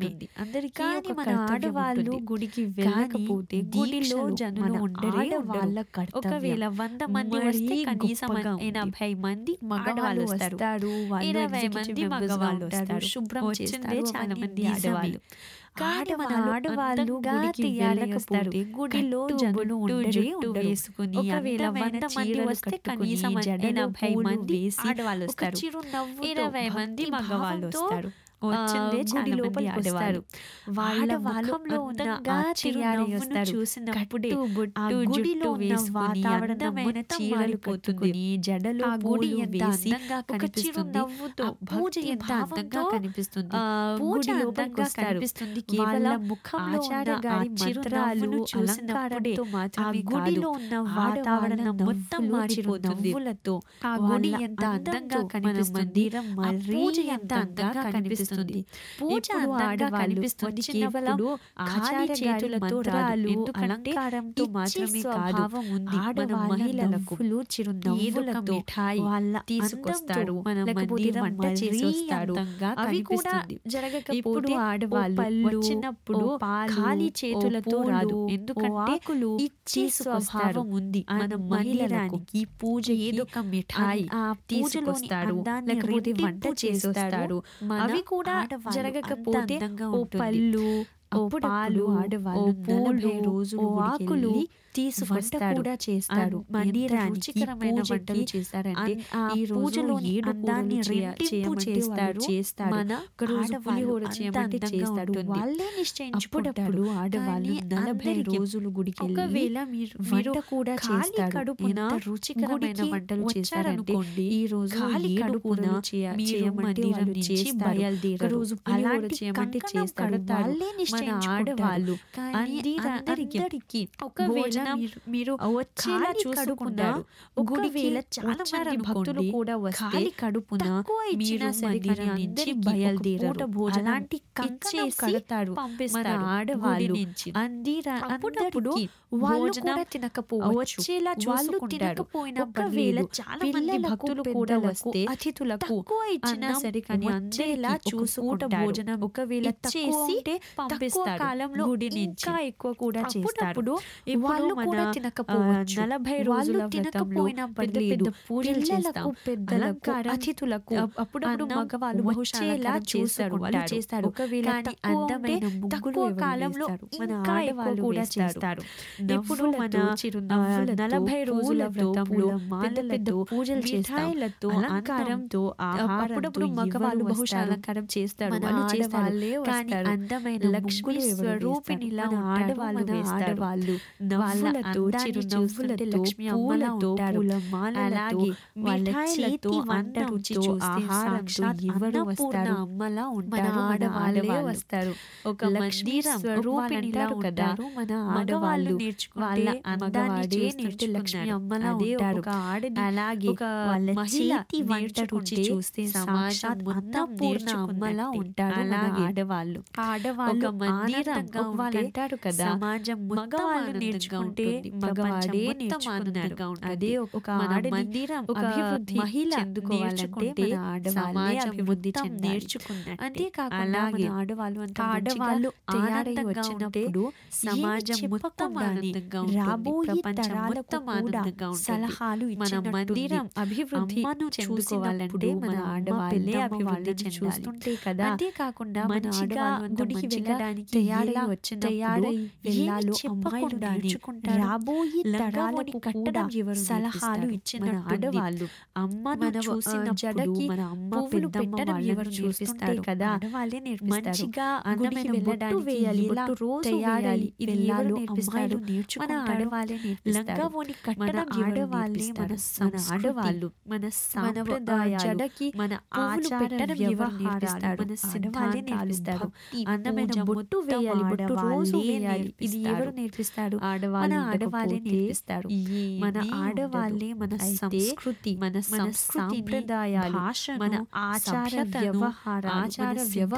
ఉంటుంది అందరికీ కానీ ఒక మన కర్తవ్యం ఆడవాళ్ళు ఉంటుంది. గుడికి కానీ వెళ్ళకపోతే గుడిలో దీక్షలు జనులు మన ఉండరే ఆడవాళ్ళ ఉండరు. కర్తవ్యం. ఒకవేళ వంద మంది మరీ వస్తే కనీసం గొప్పగా ఉంది. ఎనభై మంది ఆడవాళ్ళు మగవాళ్ళు వస్తారు వస్తారు, వాళ్ళు ఇరవై executive మంది members గా మగవాళ్ళు ఉంటారు, వస్తారు శుభ్రం వచ్చిందే చేస్తారు, చాలా అవన్నీ మంది నిజమే. ఆడవాళ్ళు కానీ మన ఆడవాళ్ళు ఆడవాళ్ళు అందంగా గుడికి తయారయ్యేస్తారు. వెళ్ళకపోతే గుడిలో కట్టు జనులు బొట్టు ఉండరే జుట్టు ఉండరు. వేసుకుని, ఒకవేళ అందమైన వంద మంది చీరలు వస్తే కట్టుకుని, కనీసం జడలో ఎనభై పూలు మంది వేసి, ఆడవాళ్ళు ఒక వస్తారు చిరునవ్వుతో, ఇరవై మంది భక్తి మగవాళ్ళు భావంతో, వస్తారు ఆ, వచ్చిందే గుడి చాలా మంది లోపలికి ఆడవాళ్ళు వస్తారు. వాళ్ళ ఆడవాళ్ళు ముఖంలో ఉన్న అందంగా ఆ చిరునవ్వును తయారయ్యేస్తారు. చూసినప్పుడే కట్టు బొట్టు ఆ గుడిలో జుట్టు ఉన్న వేసుకుని, వాతావరణం అందమైన మొత్తం చీరలు మారిపోతుంది. కట్టుకుని, జడలో ఆ గుడి పూలు ఎంత వేసి, అందంగా ఒక కనిపిస్తుంది చిరునవ్వుతో, ఆ పూజ భక్తి ఎంత అందంగా భావంతో, కనిపిస్తుంది ఆ, పూజ గుడి లోపలికి అందంగా వస్తారు. కనిపిస్తుంది వాళ్ళ కేవలం ముఖంలో ఆచార్య ఉన్న గారి ఆ మంత్రాలు చిరునవ్వును చూసినప్పుడే అలంకారంతో ఆ మాత్రమే గుడిలో కాదు, ఉన్న ఆడవాళ్ళ వాతావరణం మొత్తం నవ్వులు, మారిపోతుంది చిరునవ్వులతో ఆ గుడి వాళ్ళ ఎంత అందంగా అందంతో మన కనిపిస్తుంది మందిరం ఆ మరీ పూజ ఎంత ఎంత అందంగా కనిపిస్తుంది పూజ ఇప్పుడు అందంగా ఆడవాళ్ళు కనిపిస్తుంది కేవలం వచ్చినప్పుడు ఆచార్య ఖాళీ చేతులతో చేతులతో రాదు రాదు ఎందుకంటే అలంకారంతో ఇచ్చే మాత్రమే కాదు స్వభావం ఉంది మన ఆడవాళ్ళ మహిళలకు నవ్వులు ఏదో ఒక చిరునవ్వులతో మిఠాయి వాళ్ళ తీసుకొస్తారు అందంతో, మన లేకపోతే మందిరం వంట మరీ చేసి వస్తారు అందంగా అవి కూడా కనిపిస్తుంది జరగకపోతే ఇప్పుడు ఓ ఆడవాళ్ళు పళ్ళు, వచ్చినప్పుడు ఓ పాలు, ఖాళీ ఓ చేతులతో పూలు, రాదు ఓ ఎందుకంటే ఆకులు ఇచ్చే తీసుకొస్తారు. స్వభావం ఉంది మన మన మహిళలకు మహిళలకు ఈ పూజ ఏదో ఒక మిఠాయి ఆ తీసుకొస్తారు పూజలోని లేకపోతే అందాన్ని వంట రెట్టింపు చేస్తారు మన అవి కూడా ఆడవాళ్ళు జరగకపోతే అంత అందంగా ఓ ఉంటుంది. పళ్ళు ఓ అప్పుడప్పుడు పాలు ఆడవాళ్ళు ఓ పూలు నలభై రోజులు ఓ గుడికి ఆకులు వెళ్ళి తీసుకొస్తారు వంట కూడా చేస్తారు. ఆ మందిరానికి ఎంత రుచికరమైన పూజకి వంటలు చేస్తారంటే అన్- ఆ ఈ రోజు పూజలోని ఏడు అందాన్ని కూరలు చేయ- రెట్టింపు చేయమంటే వాళ్ళు చేస్తారు. చేస్తారు మన ఒక రోజు ఆడవాళ్ళు పులిహోర అంత చేయమంటే అందంగా చేస్తారు ఉంటుంది. వాళ్ళే నిశ్చయించుకుంటారు అప్పుడప్పుడు ఆడవాళ్ళు కానీ నలభై అందరికీ రోజులు గుడికి వెళ్ళి ఒకవేళ మీరు వంట మీరు కూడా ఖాళీ చేస్తారు కడుపున ఎంత రుచికరమైన గుడికి వంటలు చేస్తారంటే వచ్చారనుకోండి, ఈ రోజు ఖాళీ ఏడు కడుపున కూరలు చేయ- మీరు చేయమంటే మందిరం వాళ్ళు నుంచి చేస్తారు. బయలుదేరరు. ఒక రోజు పులిహోర అలాంటి చేయమంటే కంకణం చేస్తారు కడతారు. వాళ్ళే మన నిశ్చయించుకుంటారు. ఆడవాళ్ళు కానీ అందరి- అందరికీ అందరికీ ఒకవేళ భోజనం మీరు- మీరు వచ్చేలా ఖాళీ చూసుకుంటారు కడుపున ఒకవేళ గుడికి చాలా మంది వచ్చారనుకోండి, భక్తులు కూడా వస్తే ఖాళీ కడుపున తక్కువ ఇచ్చినా మీరు సరే కానీ మందిరం నుంచి అందరికీ ఒక బయలుదేరరు. పూట భోజనం అలాంటి కంకణం ఇచ్చేసి కడతారు. పంపిస్తారు మన ఆడవాళ్ళు గుడి నుంచి. అందిర అప్పుడప్పుడు అందరికీ వాళ్ళు భోజనం కూడా తినకపోవచ్చు వచ్చేలా వాళ్ళు చూసుకుంటారు. తినకపోయినా ఒకవేళ పర్లేదు. చాలా మంది పిల్లలకు, భక్తులు కూడా పెద్దలకు, వస్తే అతిథులకు తక్కువ ఇచ్చినా అన్నం సరే కానీ వచ్చేలా అందరికీ ఒక పూట చూసుకుంటారు. భోజనం ఒకవేళ ఇచ్చేసి తక్కువ ఉంటే తక్కువ పంపిస్తారు కాలంలో గుడి నుంచి. ఇంకా ఎక్కువ కూడా చేస్తారు అప్పుడప్పుడు ఇప్పుడు వాళ్ళు మన, కూడా ఆ, తినకపోవచ్చు నలభై వాళ్ళు రోజుల వ్రతంలో తినకపోయినా పెద్ద పర్లేదు. పెద్ద పూజలు పిల్లలకు, చేస్తాం. పెద్దలకు, అలంకారం, అతిథులకు అప్- అప్పుడప్పుడు అన్నం మగవాళ్ళు బహుశా వచ్చేలా అలంకారం చేస్తారు. వాళ్ళు చూసుకుంటారు. చేస్తారు. ఒకవేళ కానీ తక్కువ అందమైన ఉంటే ముగ్గులు తక్కువ ఎవరు కాలంలో వేస్తారు? మన ఇంకా ఎక్కువ ఆడవాళ్ళు కూడా వేస్తారు. చేస్తారు. ఇప్పుడు నవ్వులతో, మన చిరునవ్వులతో, నలభై రోజుల పూలతో, వ్రతంలో పూల పెద్ద పెద్ద మాలలతో, పూజలు చేస్తాం. మిఠాయిలతో, అలంకారంతో, అన్నంతో, ఆహారంతో అప్పుడప్పుడు ఎవరు మగవాళ్ళు బహుశా వస్తారు? అలంకారం చేస్తారు. మన వాళ్ళు చేస్తారు. ఆడవాళ్ళే కానీ వస్తారు. అందమైన లక్ష్మీ ముగ్గులు ఎవరు స్వరూపిణిలా వేస్తారు? మన ఉంటారు. ఆడవాళ్ళు మన వేస్తారు. ఆడవాళ్ళు వాళ్ళ నవ్వులతో, అందాన్ని చిరునవ్వులతో, చూస్తుంటే లక్ష్మీ అమ్మలా పూలతో, ఉంటారు. పూలమాలలతో, అలాగే వాళ్ళ మిఠాయిలతో, చేతి వంట అన్నంతో, రుచి చూస్తే ఆహారంతో సాక్షాత్ ఎవరు అన్నపూర్ణ వస్తారు? అమ్మలా మన ఉంటారు. మన ఆడవాళ్ళే ఆడవాళ్ళు. వస్తారు ఒక లక్ష్మీ మందిరం స్వరూపిణిలా వాళ్ళంటారు కదా ఉంటారు. మన మగవాళ్ళు ఆడవాళ్ళు నేర్చుకుంటే వాళ్ళ అందాన్ని మగవాడే చూస్తుంటే లక్ష్మీ నేర్చుకున్నారు. అమ్మలా అదే ఉంటారు ఒక ఆడది అలాగే ఒక వాళ్ళ మహిళ చేతి వంట రుచి నేర్చుకుంటే చూస్తే సమాజం సాక్షాత్ మొత్తం అన్నపూర్ణ అమ్మలా నేర్చుకున్నట్టే. ఉంటారు మన అలాగే ఆడవాళ్ళు ఆడవాళ్ళు ఒక మందిరం ఆనందంగా ఉంటే వాళ్ళంటారు కదా సమాజం మొత్తం మగవాళ్ళు ఆనందంగా నేర్చుకుంటే ఉంటుంది. మగవాడే ప్రపంచం మొత్తం ఆనందంగా నేర్చుకున్నారు ఉంటుంది. అదే ఒక మన ఆడది మందిరం ఒక అభివృద్ధి మహిళ చెందుకోవాలంటే నేర్చుకుంటే మన ఆడవాళ్ళే సమాజం అభివృద్ధి మొత్తం చెందాలి. నేర్చుకున్నట్టే. అంతేకాకుండా అలాగే మన ఆడవాళ్ళు అంత ఆడవాళ్ళు మంచిగా తయారై ఆనందంగా వచ్చినప్పుడు ఉంటే సమాజం ఏమి మొత్తం చెప్పకుండానే ఆనందంగా ఉంటుంది. రాబోయే ప్రపంచం తరాలకు మొత్తం కూడా ఆనందంగా ఉంటుంది. సలహాలు మన ఇచ్చినట్టుంది. మందిరం అభివృద్ధి అమ్మను చెందుకోవాలంటే చూసినప్పుడు మన మన ఆడవాళ్ళే పెద్దమ్మ అభివృద్ధి వాళ్ళని చెందాలి. చూస్తుంటే కదా అంతేకాకుండా మన మంచిగా ఆడవాళ్ళు అంత గుడికి మంచిగా వెళ్ళడానికి తయారై ఎలా వచ్చినప్పుడు తయారై వెళ్ళాలో ఏమి అమ్మాయిలు చెప్పకుండానే నేర్చుకుంటారు. రాబోయే లంగావోని తరాలకు కట్టడం కూడా ఎవరు సలహాలు నేర్పిస్తారు? ఇచ్చినట్టుంది. మన ఆడవాళ్ళు అమ్మను మన చూసినప్పుడు జడకి మన అమ్మ పువ్వులు పెద్దమ్మ పెట్టడం వాళ్ళని ఎవరు చూపిస్తుంటే నేర్పిస్తారు కదా ఆడవాళ్ళే నేర్పిస్తారు మంచిగా గుడికి అందమైన బొట్టు వెళ్ళడానికి వేయాలి ఎలా బొట్టు రోజు తయారై వేయాలి ఇది వెళ్ళాలో ఎవరు నేర్పిస్తారు అమ్మాయిలు మన నేర్చుకుంటారు. ఆడవాళ్ళే నేర్పిస్తారు లంగావోని మన కట్టడం ఎవరు ఆడవాళ్ళే మన నేర్పిస్తారు? మన సంస్కృతి, ఆడవాళ్ళు మన మన సాంప్రదాయాలు జడకి మన పువ్వులు ఆచార పెట్టడం ఎవరు వ్యవహారాలు నేర్పిస్తారు? మన ఆడవాళ్ళే సిద్ధాంతాలు నేర్పిస్తారు. భక్తి అందమైన పూజ బొట్టు మొత్తం వేయాలి బొట్టు రోజు ఆడవాళ్ళే వేయాలి ఇది నేర్పిస్తారు. ఎవరు నేర్పిస్తారు ఆడవాళ్ళు మన ఆడవాళ్ళే ఉండకపోతే నేర్పిస్తారు మన ఏమీ ఆడవాళ్ళే ఉండదు. మన అయితే సంస్కృతి మన మన సంస్కృతిని, సాంప్రదాయాలు భాషను, మన ఆచార సభ్యతను, వ్యవహారాలు ఆచార మన వ్యవహారాలు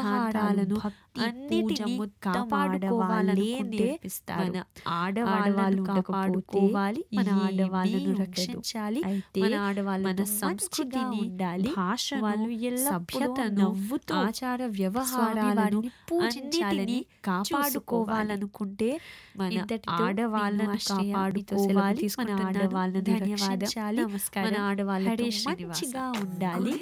వ్యవహారాలను భక్తి, అన్నిటినీ పూజ మొత్తం కాపాడుకోవాలనుకుంటే ఆడవాళ్ళే నేర్పిస్తారు. మన ఆడవాళ్ళను కాపాడుకోవాలి మన ఆడవాళ్ళను ఏమీ రక్షించాలి అయితే మన ఆడవాళ్ళ మన సంస్కృతిని సంస్కృతిని ఉండాలి భాషను వాళ్ళు ఎల్లప్పుడూ సభ్యతను నవ్వుతూ ఆచార వ్యవహారాలను వ్యవహారాలను పూజించాలని కాపాడుకోవాలనుకుంటే మన ఇంతటితో ఆడవాళ్ళను నేను ఆశ్రయ మీతో సెలవు కాపాడుకోవాలి మన తీసుకుంటున్నాను. ఆడవాళ్ళను ధన్యవాదం. రక్షించాలి నమస్కారం. మన ఆడవాళ్ళతో హరే శ్రీనివాస. మంచిగా ఉండాలి